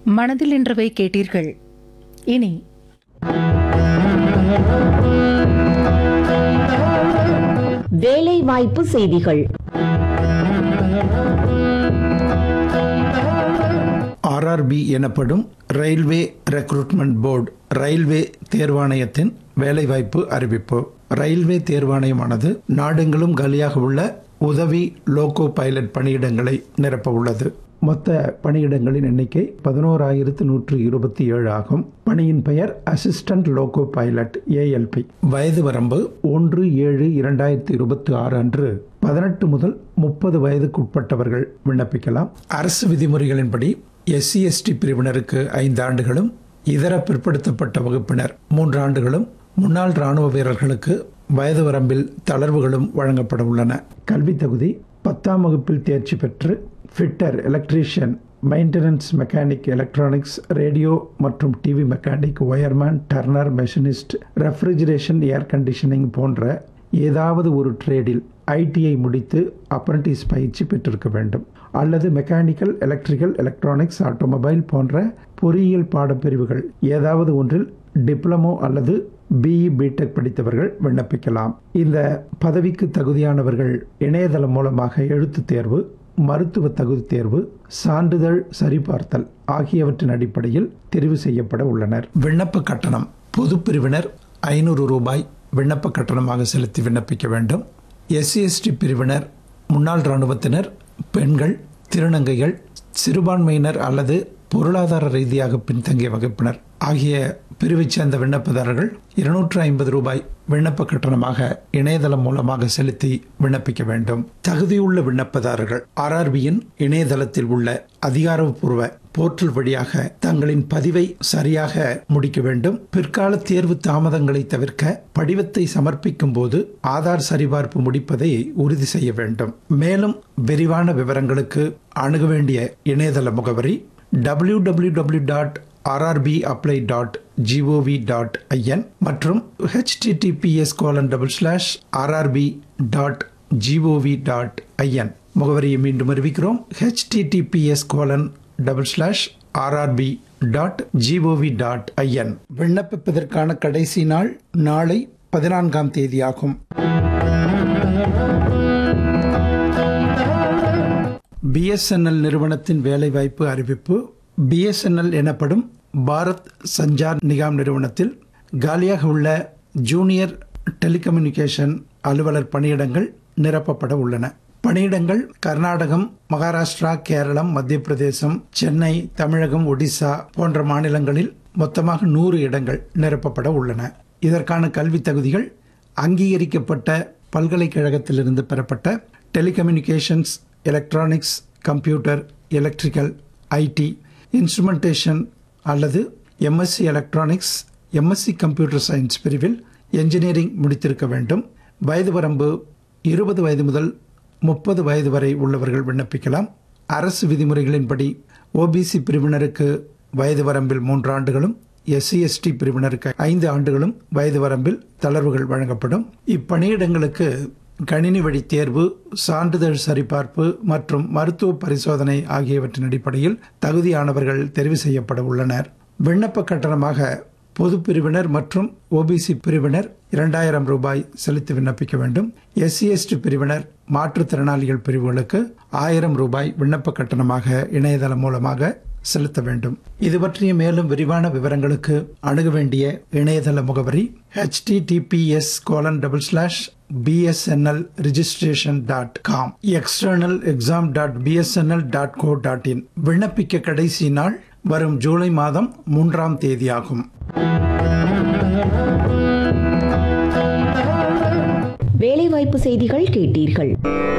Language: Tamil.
மனதில் நின்றவை கேட்டீர்கள் இனி வேலை வாய்ப்பு செய்திகள் ஆர்ஆர்பி எனப்படும் ரயில்வே ரெக்ரூட்மெண்ட் போர்டு ரயில்வே தேர்வாணையத்தின் வேலைவாய்ப்பு அறிவிப்பு ரயில்வே தேர்வாணையமானது நாடெங்கிலும் காலியாக உள்ள உதவி லோகோ பைலட் பணியிடங்களை நிரப்ப உள்ளது மொத்த பணியிடங்களின் எண்ணிக்கை பதினோராயிரத்து நூற்று இருபத்தி ஏழு ஆகும் பணியின் பெயர் அசிஸ்டன்ட் லோகோ பைலட் ஏஎல்பி வயது வரம்பு ஒன்று ஏழு இரண்டாயிரத்தி இருபத்தி ஆறு அன்று பதினெட்டு முதல் முப்பது வயதுக்குட்பட்டவர்கள் விண்ணப்பிக்கலாம் அரசு விதிமுறைகளின்படி எஸ்சி எஸ்டி பிரிவினருக்கு ஐந்து ஆண்டுகளும் இதர பிற்படுத்தப்பட்ட வகுப்பினர் மூன்று ஆண்டுகளும் முன்னாள் ராணுவ வீரர்களுக்கு வயது வரம்பில் தளர்வுகளும் வழங்கப்பட உள்ளன கல்வி தகுதி பத்தாம் வகுப்பில் தேர்ச்சி பெற்று fitter electrician maintenance mechanic electronics radio மற்றும் TV mechanic wireman turner machinist refrigeration air conditioning போன்ற ஏதாவது ஒரு ட்ரேடில் ஐடிஐ முடித்து அப்ரண்டிஸ் பயிற்சி பெற்றிருக்க வேண்டும் அல்லது மெக்கானிக்கல் எலக்ட்ரிக்கல் எலக்ட்ரானிக்ஸ் ஆட்டோமொபைல் போன்ற பொறியியல் பாடப்பிரிவுகள் ஏதாவது ஒன்றில் டிப்ளமோ அல்லது பிஇ பிடெக் படித்தவர்கள் விண்ணப்பிக்கலாம் இந்த பதவிக்கு தகுதியானவர்கள் இணையதளம் மூலமாக எழுத்துத் தேர்வு மருத்துவ தகுதி தேர்வு சான்றிதழ் சரிபார்த்தல் ஆகியவற்றின் அடிப்படையில் தெரிவு செய்யப்பட உள்ளனர் விண்ணப்ப கட்டணம் பொது பிரிவினர் ஐநூறு ரூபாய் விண்ணப்ப கட்டணமாக செலுத்தி விண்ணப்பிக்க வேண்டும் எஸ்சி எஸ்டி பிரிவினர் முன்னாள் இராணுவத்தினர் பெண்கள் திருநங்கைகள் சிறுபான்மையினர் அல்லது பொருளாதார ரீதியாக பின்தங்கிய வகுப்பினர் ஆகிய பிரிவைச் சேர்ந்த விண்ணப்பதாரர்கள் இருநூற்று ஐம்பது ரூபாய் விண்ணப்ப கட்டணமாக இணையதளம் மூலமாக செலுத்தி விண்ணப்பிக்க வேண்டும் தகுதியுள்ள விண்ணப்பதாரர்கள் ஆர்ஆர்பியின் இணையதளத்தில் உள்ள அதிகாரப்பூர்வ போர்ட்டல் வழியாக தங்களின் பதிவை சரியாக முடிக்க வேண்டும் பிற்கால தேர்வு தாமதங்களை தவிர்க்க படிவத்தை சமர்ப்பிக்கும் போது ஆதார் சரிபார்ப்பு முடிப்பதை உறுதி செய்ய வேண்டும் மேலும் விரிவான விவரங்களுக்கு அணுக வேண்டிய இணையதள முகவரி www.rrbapply.gov.in dot RRB apply dot GOV dot IN மற்றும் HTTPS colon double slash RRB dot GOV dot IN முகவரியை மீண்டும் அறிவிக்கிறோம் HTTPS colon double slash RRB dot GOV dot IN விண்ணப்பிப்பதற்கான கடைசி நாள் நாளை பதினான்காம் தேதியாகும் பிஎஸ்என்எல் நிறுவனத்தின் வேலைவாய்ப்பு அறிவிப்பு பிஎஸ்என்எல் எனப்படும் பாரத் சஞ்சார் நிகாம் நிறுவனத்தில் காலியாக உள்ள ஜூனியர் டெலிகம்யூனிகேஷன் அலுவலர் பணியிடங்கள் நிரப்பப்பட உள்ளன பணியிடங்கள் கர்நாடகம் மகாராஷ்டிரா கேரளம் மத்திய பிரதேசம் சென்னை தமிழகம் ஒடிசா போன்ற மாநிலங்களில் மொத்தமாக நூறு இடங்கள் நிரப்பப்பட உள்ளன இதற்கான கல்வி தகுதிகள் அங்கீகரிக்கப்பட்ட பல்கலைக்கழகத்திலிருந்து பெறப்பட்ட telecommunications electronics computer electrical IT instrumentation அல்லது MSc electronics MSc computer science பிரிவில் என்ஜினியரிங் முடித்திருக்க வேண்டும் வயது வரம்பு இருபது வயது முதல் முப்பது வயது வரை உள்ளவர்கள் விண்ணப்பிக்கலாம் அரசு விதிமுறைகளின்படி ஓபிசி பிரிவினருக்கு வயது வரம்பில் மூன்று ஆண்டுகளும் எஸ்சி எஸ்டி பிரிவினருக்கு ஐந்து ஆண்டுகளும் வயது வரம்பில் தளர்வுகள் வழங்கப்படும் இப்பணியிடங்களுக்கு கணினி வழி தேர்வு சான்றிதழ் சரிபார்ப்பு மற்றும் மருத்துவ பரிசோதனை ஆகியவற்றின் அடிப்படையில் தகுதியானவர்கள் தெரிவு செய்யப்பட உள்ளனர் விண்ணப்ப கட்டணமாக பொது பிரிவினர் மற்றும் ஓபிசி பிரிவினர் இரண்டாயிரம் ரூபாய் செலுத்தி விண்ணப்பிக்க வேண்டும் எஸ்சி எஸ்டி பிரிவினர் மாற்றுத்திறனாளிகள் பிரிவுகளுக்கு ஆயிரம் ரூபாய் விண்ணப்ப கட்டணமாக இணையதளம் மூலமாக செலுத்த வேண்டும் இது பற்றிய மேலும் விரிவான விவரங்களுக்கு அணுக வேண்டிய இணையதள முகவரி HTTPS colon double slash BSNL registration dot com external exam dot BSNL dot co dot in விண்ணப்பிக்க கடைசி நாள் வரும் ஜூலை மாதம் மூன்றாம் தேதியாகும் வேலைவாய்ப்பு செய்திகள் கேட்டீர்கள்